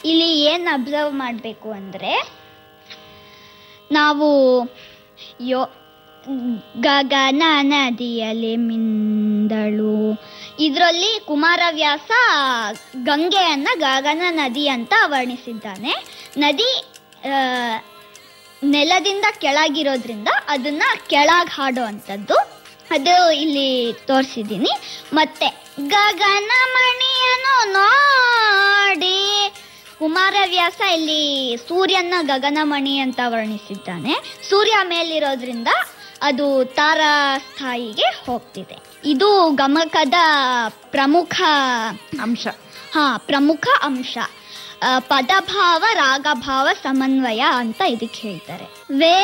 ಇಲ್ಲಿ ಏನು ಅಬ್ಸರ್ವ್ ಮಾಡಬೇಕು ಅಂದರೆ ನಾವು ಯೋ ಗಗನ ನದಿಯಲ್ಲಿ ಮಿಂದಳು ಇದರಲ್ಲಿ ಕುಮಾರವ್ಯಾಸ ಗಂಗೆಯನ್ನ ಗಗನ ನದಿ ಅಂತ ವರ್ಣಿಸಿದ್ದಾನೆ ನದಿ ಆ, ನೆಲದಿಂದ ಕೆಳಗಿರೋದ್ರಿಂದ ಅದನ್ನ ಕೆಳಗೆ ಹಾಡೋ ಅಂಥದ್ದು ಅದು ಇಲ್ಲಿ ತೋರಿಸಿದ್ದೀನಿ ಮತ್ತೆ ಗಗನ ಮಣಿಯನ್ನು ನೋಡಿ ಕುಮಾರವ್ಯಾಸ ಇಲ್ಲಿ ಸೂರ್ಯನ ಗಗನಮಣಿ ಅಂತ ವರ್ಣಿಸಿದ್ದಾನೆ ಸೂರ್ಯ ಮೇಲಿರೋದ್ರಿಂದ ಅದು ತಾರಾ ಸ್ಥಾಯಿಗೆ ಹೋಗ್ತಿದೆ ಇದು ಗಮಕದ ಪ್ರಮುಖ ಅಂಶ ಹಾ ಪ್ರಮುಖ ಅಂಶ ಆ, ಪದಭಾವ ರಾಗಭಾವ ಸಮನ್ವಯ ಅಂತ ಇದಕ್ಕೆ ಹೇಳ್ತಾರೆ ವೇ